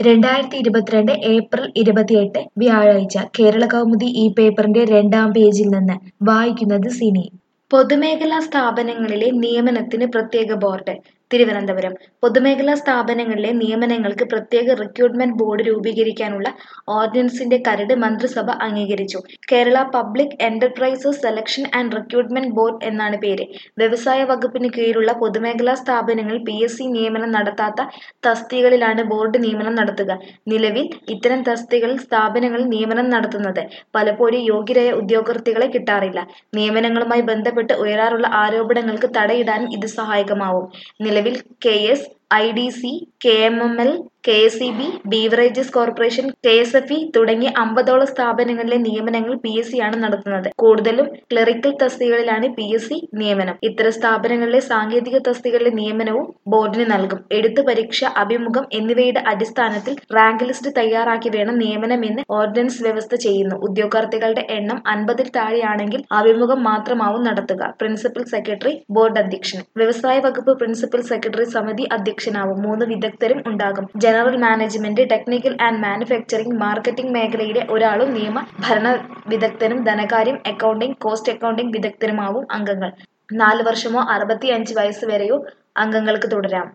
രണ്ടായിരത്തി ഇരുപത്തിരണ്ട് ഏപ്രിൽ ഇരുപത്തിയെട്ട് വ്യാഴാഴ്ച കേരള കൗമുദി ഈ പേപ്പറിന്റെ രണ്ടാം പേജിൽ നിന്ന് വായിക്കുന്നത് സിനി പൊതുമേഖലാ സ്ഥാപനങ്ങളിലെ നിയമനത്തിന് പ്രത്യേക ബോർഡ് തിരുവനന്തപുരം പൊതുമേഖലാ സ്ഥാപനങ്ങളിലെ നിയമനങ്ങൾക്ക് പ്രത്യേക റിക്രൂട്ട്മെന്റ് ബോർഡ് രൂപീകരിക്കാനുള്ള ഓർഡിനൻസിന്റെ കരട് മന്ത്രിസഭ അംഗീകരിച്ചു Kerala public enterprises selection and recruitment board എന്നാണ് പേര് വ്യവസായ വകുപ്പിന് കീഴിലുള്ള പൊതുമേഖലാ സ്ഥാപനങ്ങളിൽ പി എസ് സി നിയമനം നടത്താത്ത തസ്തികകളിലാണ് ബോർഡ് നിയമനം നടത്തുക നിലവിൽ ഇത്തരം തസ്തികകളിൽ സ്ഥാപനങ്ങളിൽ നിയമനം നടത്തുന്നത് പലപ്പോഴും യോഗ്യരായ ഉദ്യോഗാർത്ഥികളെ കിട്ടാറില്ല നിയമനങ്ങളുമായി ബന്ധപ്പെട്ട് ഉയരാറുള്ള ആരോപണങ്ങൾക്ക് തടയിടാനും ഇത് സഹായകമാവും നിലവിൽ K S I D C K M M L K S E B beverages corporation K S F E തുടങ്ങിയ അമ്പതോളം സ്ഥാപനങ്ങളിലെ നിയമനങ്ങൾ പി എസ് സി ആണ് നടത്തുന്നത് കൂടുതലും ക്ലറിക്കൽ തസ്തികകളിലാണ് പി എസ് സി നിയമനം ഇത്തരം സ്ഥാപനങ്ങളിലെ സാങ്കേതിക തസ്തികകളിലെ നിയമനവും ബോർഡിന് നൽകും എഴുത്ത് പരീക്ഷ അഭിമുഖം എന്നിവയുടെ അടിസ്ഥാനത്തിൽ റാങ്ക് ലിസ്റ്റ് തയ്യാറാക്കി വേണം നിയമനമെന്ന് ഓർഡിനൻസ് വ്യവസ്ഥ ചെയ്യുന്നു ഉദ്യോഗാർത്ഥികളുടെ എണ്ണം അൻപതിൽ താഴെയാണെങ്കിൽ അഭിമുഖം മാത്രമാവും നടത്തുക പ്രിൻസിപ്പൽ സെക്രട്ടറി ബോർഡ് അധ്യക്ഷൻ വ്യവസായ വകുപ്പ് പ്രിൻസിപ്പൽ സെക്രട്ടറി സമിതി അധ്യക്ഷനാവും മൂന്ന് വിദഗ്ധരും ഉണ്ടാകും general management technical and manufacturing marketing മേഖലയിലെ ഒരാളും നിയമ ഭരണ വിദഗ്ധനും ധനകാര്യം അക്കൗണ്ടിംഗ് കോസ്റ്റ് അക്കൗണ്ടിംഗ് വിദഗ്ധരുമാവും അംഗങ്ങൾ നാല് വർഷമോ അറുപത്തി അഞ്ച് വയസ്സ് വരെയോ അംഗങ്ങൾക്ക് തുടരാം